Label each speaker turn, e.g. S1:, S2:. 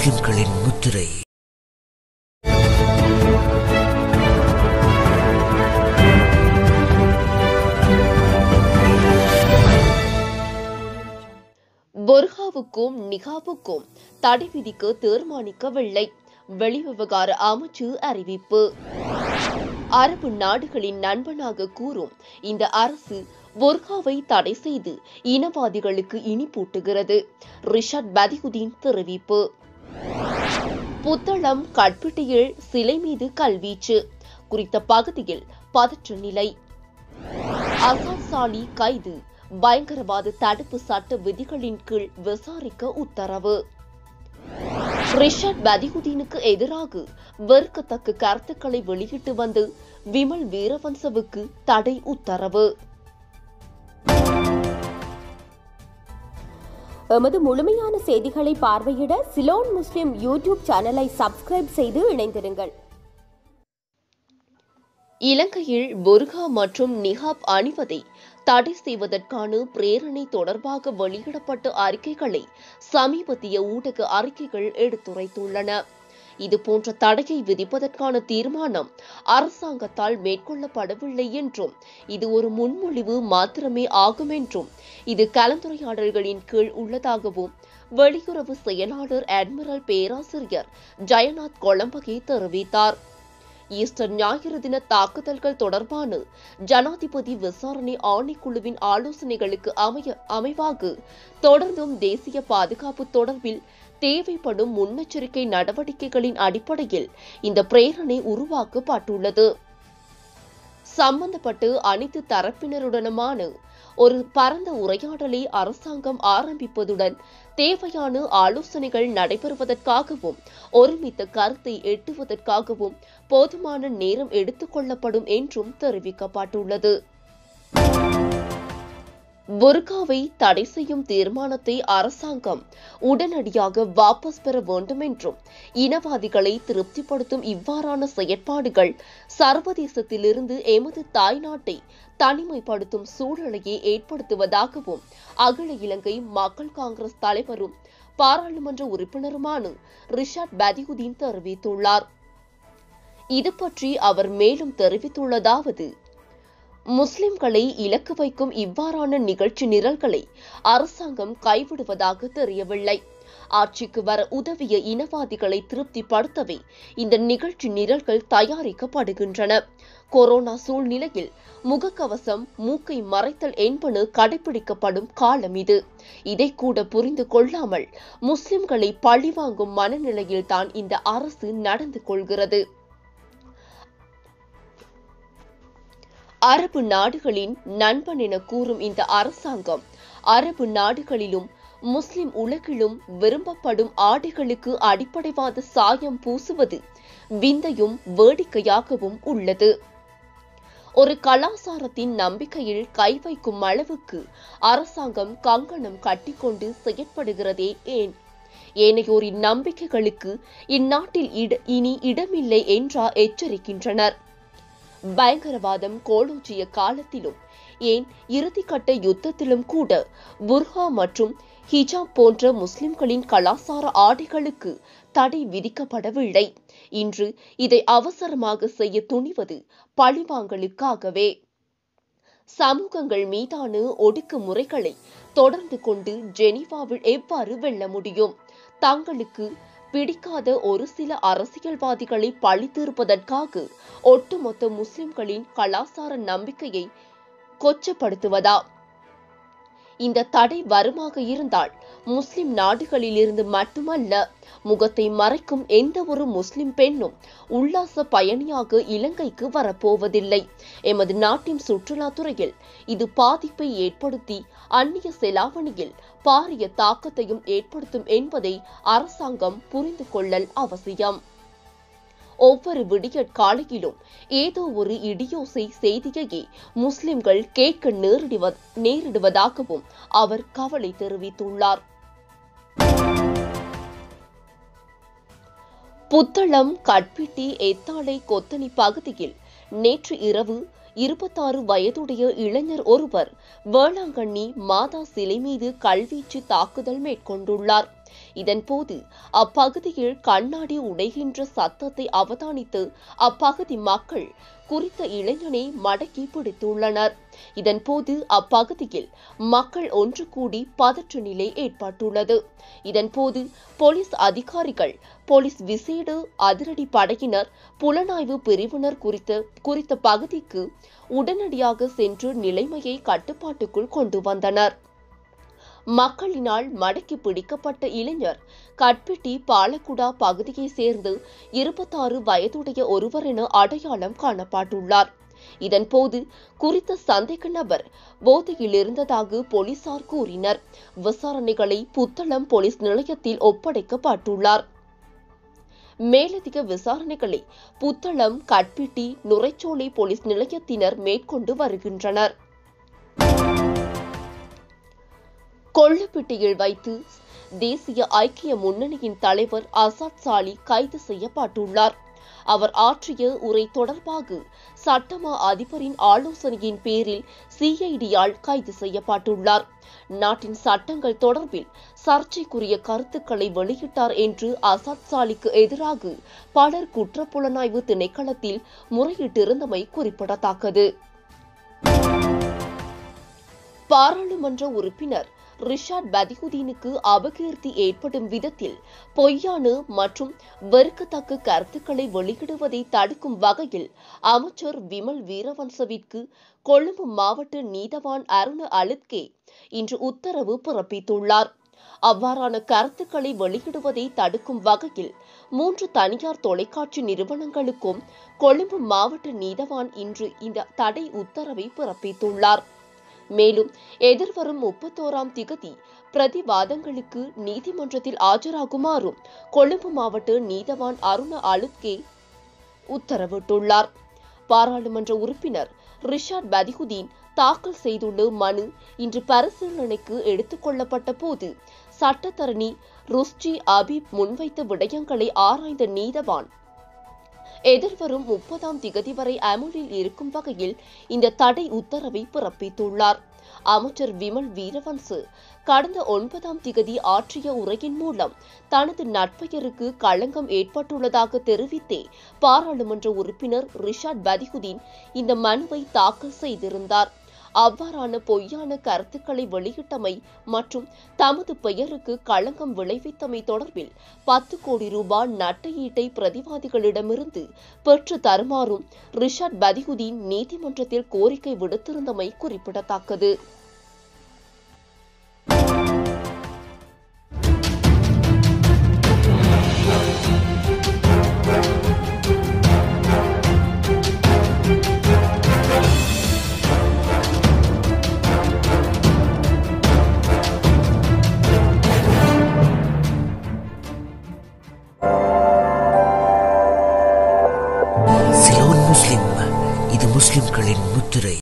S1: முஸ்லிம்களின் முத்திரை
S2: பொர்ஹாவுக்கும் நிகாவுக்கும் தடை விதிக்க தீர்மானிக்கவில்லை வெளிவிவகார அமைச்சு அறிவிப்பு அரபு நாடுகளின் நண்பனாக கூறும் இந்த அரசு பொர்காவை தடை செய்து இனவாதிகளுக்கு இனிப்பூட்டுகிறது ரிஷாட் பதிகுதீன் தெரிவிப்பு புத்தளம் கட்பிட்டியில் சிலை மீது கல்வீச்சு குறித்த பகுதியில் பதற்ற நிலை அசாத் சாலி கைது பயங்கரவாத தடுப்பு சட்ட விதிகளின் கீழ் விசாரிக்க உத்தரவு ரிஷாட் பதிகுதீனுக்கு எதிராக வெறுக்கத்தக்க கருத்துக்களை வெளியிட்டு வந்து விமல் வீரவன்சவுக்கு தடை உத்தரவு
S3: எமது முழுமையான செய்திகளை பார்வையிட சிலோன் முஸ்லிம் யூடியூப் சேனலை சப்ஸ்கிரைப் செய்து இணைந்திருங்கள்
S2: இலங்கையில் புர்கா மற்றும் நிஹாப் அணிவதை தடை செய்வதற்கான பிரேரணை தொடர்பாக வெளியிடப்பட்ட அறிக்கைகளை சமீபத்திய ஊடக அறிக்கைகள் எடுத்துரைத்துள்ளன இதுபோன்ற தடையை விதிப்பதற்கான தீர்மானம் அரசாங்கத்தால் மேற்கொள்ளப்படவில்லை என்றும் இது ஒரு முன்மொழிவு மாத்திரமே ஆகும் என்றும் இது கலந்துரையாடல்களின் கீழ் உள்ளதாகவும் வெளியுறவு செயலாளர் அட்மிரல் பேராசிரியர் ஜெயநாத் கொலம்பகே தெரிவித்தார் ஈஸ்டர் ஞாயிறு தின தாக்குதல்கள் தொடர்பான ஜனாதிபதி விசாரணை ஆணைக்குழுவின் ஆலோசனைகளுக்கு அமைய அமைவாக தொடர்ந்தும் தேசிய பாதுகாப்பு தொடர்பில் தேவைப்படும் முன்னெச்சரிக்கை நடவடிக்கைகளின் அடிப்படையில் இந்த பிரேரணை உருவாக்கப்பட்டுள்ளது சம்பந்தப்பட்டு அனைத்து தரப்பினருடனுமான ஒரு பரந்த உரையாடலை அரசாங்கம் ஆரம்பிப்பதுடன் தேவையான ஆலோசனைகள் நடைபெறுவதற்காகவும் ஒருமித்த கருத்தை எட்டுவதற்காகவும் போதுமான நேரம் எடுத்துக்கொள்ளப்படும் என்றும் தெரிவிக்கப்பட்டுள்ளது புர்காவை தடை செய்யும் தீர்மானத்தை அரசாங்கம் உடனடியாக வாபஸ் பெற வேண்டும் என்றும் இனவாதிகளை திருப்திப்படுத்தும் இவ்வாறான செயற்பாடுகள் சர்வதேசத்திலிருந்து எமது தாய்நாட்டை தனிமைப்படுத்தும் சூழலையே ஏற்படுத்துவதாகவும் அகில இலங்கை மக்கள் காங்கிரஸ் தலைவரும் பாராளுமன்ற உறுப்பினருமான ரிஷாட் பதியுதீன் தெரிவித்துள்ளார் இது பற்றி அவர் மேலும் தெரிவித்துள்ளதாவது முஸ்லிம்களை இலக்கு வைக்கும் இவ்வாறான நிகழ்ச்சி நிரல்களை அரசாங்கம் கைவிடுவதாக தெரியவில்லை ஆட்சிக்கு வர உதவிய இனவாதிகளை திருப்திப்படுத்தவே இந்த நிகழ்ச்சி நிரல்கள் தயாரிக்கப்படுகின்றன கொரோனா சூழ்நிலையில் முகக்கவசம் மூக்கை மறைத்தல் என்பன கடைபிடிக்கப்படும் காலம் இது இதை கூட புரிந்து கொள்ளாமல் முஸ்லிம்களை பழிவாங்கும் மனநிலையில்தான் இந்த அரசு நடந்து கொள்கிறது அரபு நாடுகளின் நண்பன் என கூறும் இந்த அரசாங்கம் அரபு நாடுகளிலும் முஸ்லிம் உலகிலும் விரும்பப்படும் ஆடைகளுக்கு அடிப்படைவாத சாயம் பூசுவது விந்தையும் வேடிக்கையாகவும் உள்ளது ஒரு கலாசாரத்தின் நம்பிக்கையில் கை வைக்கும் அளவுக்கு அரசாங்கம் கங்கணம் கட்டிக்கொண்டு செயற்படுகிறதே ஏன் ஏனையோரின் நம்பிக்கைகளுக்கு இந்நாட்டில் இட இனி இடமில்லை என்றா எச்சரிக்கின்றனர் பயங்கரவாதம் கோலோச்சிய காலத்திலும் ஏன் இறுதிக்கட்ட யுத்தத்திலும் கூட புர்ஹா மற்றும் ஹிஜாப் போன்ற முஸ்லிம்களின் கலாசார ஆடைகளுக்கு தடை விதிக்கப்படவில்லை இன்று இதை அவசரமாக செய்ய துணிவது பழிவாங்கலுக்காகவே சமூகங்கள் மீதான ஒடுக்குமுறைகளை தொடர்ந்து கொண்டு ஜெனீவாவில் எவ்வாறு வெல்ல முடியும் தங்களுக்கு பிடிக்காத ஒரு சில அரசியல்வாதிகளை பழி தீர்ப்பதற்காக ஒட்டுமொத்த முஸ்லிம்களின் கலாசார நம்பிக்கையை கொச்சப்படுத்துவதா இந்த தடை வருமாக இருந்தால் முஸ்லிம் நாடுகளிலிருந்து மட்டுமல்ல முகத்தை மறைக்கும் எந்த ஒரு முஸ்லிம் பெண்ணும் உல்லாச பயணியாக இலங்கைக்கு வரப்போவதில்லை எமது நாட்டின் சுற்றுலாத்துறையில் இது பாதிப்பை ஏற்படுத்தி அந்நிய செலாவணியில் பாரிய தாக்கத்தையும் ஏற்படுத்தும் என்பதை அரசாங்கம் புரிந்து கொள்ளல் அவசியம் ஒவ்வொரு விடியற் காலையிலும் ஏதோ ஒரு இடியோசை செய்தியையே முஸ்லிம்கள் கேட்க நேரிடுவ நேரிடுவதாகவும் அவர் கவலை தெரிவித்துள்ளார் புத்தளம் கட்பிட்டி எத்தாளை கொத்தனி பகுதியில் நேற்று இரவு இருபத்தாறு வயதுடைய இளைஞர் ஒருவர் வேளாங்கண்ணி மாதா சிலை மீது கல்வீச்சு தாக்குதல் மேற்கொண்டுள்ளார் இதன்போது அப்பகுதியில் கண்ணாடி உடைகின்ற சத்தத்தை அவதானித்து அப்பகுதி மக்கள் குறித்த இளைஞனை மடக்கி பிடித்துள்ளனர் இதன்போது அப்பகுதியில் மக்கள் ஒன்று கூடி பதற்ற நிலை ஏற்பட்டுள்ளது இதன்போது போலீஸ் அதிகாரிகள் போலீஸ் விசேட அதிரடி படையினர் புலனாய்வு பிரிவினர் குறித்த குறித்த பகுதிக்கு உடனடியாக சென்று நிலைமையை கட்டுப்பாட்டுக்குள் கொண்டு வந்தனர் மக்களினால் மடக்கி பிடிக்கப்பட்ட இளைஞர் கட்பிட்டி பாலக்குடா பகுதியைச் சேர்ந்து இருபத்தாறு வயதுடைய ஒருவர் என அடையாளம் காணப்பட்டுள்ளார் இதன்போது குறித்த சந்தேக நபர் போதையில் இருந்ததாக போலீசார் கூறினர் விசாரணைகளை புத்தளம் போலீஸ் நிலையத்தில் ஒப்படைக்கப்பட்டுள்ளார் மேலதிக விசாரணைகளை புத்தளம் கட்பிட்டி நுரைச்சோலை போலீஸ் நிலையத்தினர் மேற்கொண்டு வருகின்றனர் கொள்ளுப்பிட்டியில் வைத்து தேசிய ஐக்கிய முன்னணியின் தலைவர் அசாத் சாலி கைது செய்யப்பட்டுள்ளார் அவர் ஆற்றிய உரை தொடர்பாக சட்டமா அதிபரின் ஆலோசனையின் பேரில் சிஐடியால் கைது செய்யப்பட்டுள்ளார் நாட்டின் சட்டங்கள் தொடர்பில் சர்ச்சைக்குரிய கருத்துக்களை வெளியிட்டார் என்று அசாத் சாலிக்கு எதிராக பலர் குற்றப்புலனாய்வு திணைக்களத்தில் முறையிட்டிருந்தமை குறிப்பிடத்தக்கது பாராளுமன்ற உறுப்பினர் ரிஷாட் பதிகுதீனுக்கு அபகீர்த்தி ஏற்படும் விதத்தில் பொய்யான மற்றும் வெறுக்கத்தக்க கருத்துக்களை வெளியிடுவதை தடுக்கும் வகையில் அமைச்சர் விமல் வீரவன்சவிற்கு கொழும்பு மாவட்ட நீதவான் அருண அலுத்கே இன்று உத்தரவு பிறப்பித்துள்ளார் அவ்வாறான கருத்துக்களை வெளியிடுவதை தடுக்கும் வகையில் மூன்று தனியார் தொலைக்காட்சி நிறுவனங்களுக்கும் கொழும்பு மாவட்ட நீதவான் இன்று இந்த தடை உத்தரவை பிறப்பித்துள்ளார் மேலும் எதிர்வரும் முப்பத்தோராம் திகதி பிரதிவாதங்களுக்கு நீதிமன்றத்தில் ஆஜராகுமாறும் கொழும்பு மாவட்ட நீதவான் அருண அலுத்கே உத்தரவிட்டுள்ளார் பாராளுமன்ற உறுப்பினர் ரிஷாட் பதிகுதீன் தாக்கல் செய்துள்ள மனு இன்று பரிசீலனைக்கு எடுத்துக் கொள்ளப்பட்ட போது சட்டத்தரணி ருஸ்டி அபீப் முன்வைத்த விடயங்களை ஆராய்ந்த நீதவான் எதிர்வரும் முப்பதாம் திகதி வரை அமுலில் இருக்கும் வகையில் இந்த தடை உத்தரவை பிறப்பித்துள்ளார் அமைச்சர் விமல் வீரவன்சு கடந்த ஒன்பதாம் திகதி ஆற்றிய உரையின் மூலம் தனது நட்பெயருக்கு களங்கம் ஏற்பட்டுள்ளதாக தெரிவித்தே பாராளுமன்ற உறுப்பினர் ரிஷாட் பதிகுதீன் இந்த மனுவை தாக்கல் செய்திருந்தார் அவ்வாறான பொய்யான கருத்துக்களை வெளியிட்டமை மற்றும் தமது பெயருக்கு களங்கம் விளைவித்தமை தொடர்பில் பத்து கோடி ரூபாய் நட்டையீட்டை பிரதிவாதிகளிடமிருந்து பெற்று தருமாறும் ரிஷாட் பதிகுதீன் நீதிமன்றத்தில் கோரிக்கை விடுத்திருந்தமை குறிப்பிடத்தக்கது
S1: சிலோன் முஸ்லிம் இது முஸ்லிம்களின் முத்திரை